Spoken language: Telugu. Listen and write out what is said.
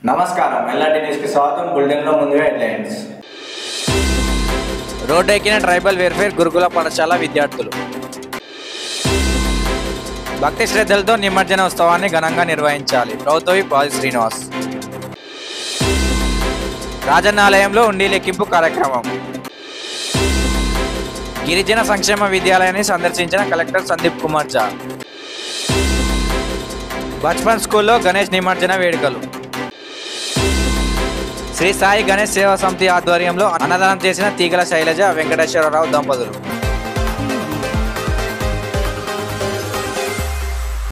నమస్కారం ఎల్ఆర్టీ న్యూస్కి స్వాగతం బులెటిన్లో ముందుగా హెడ్లైన్స్ రోడ్డు ఎక్కిన ట్రైబల్ వెల్ఫేర్ గురుకుల పాఠశాల విద్యార్థులు భక్తి శ్రద్ధలతో నిమజ్జన ఉత్సవాన్ని ఘనంగా నిర్వహించాలి ప్రభుత్వ పాది శ్రీనివాస్ రాజన్నాలయంలో ఉండి లెక్కింపు కార్యక్రమం గిరిజన సంక్షేమ విద్యాలయాన్ని సందర్శించిన కలెక్టర్ సందీప్ కుమార్ జా బచ్పన్ స్కూల్లో గణేష్ నిమజ్జన వేడుకలు శ్రీ సాయి గణేష్ సేవా సమితి ఆధ్వర్యంలో అన్నదానం చేసిన తీగల శైలజ వెంకటేశ్వరరావు దంపతులు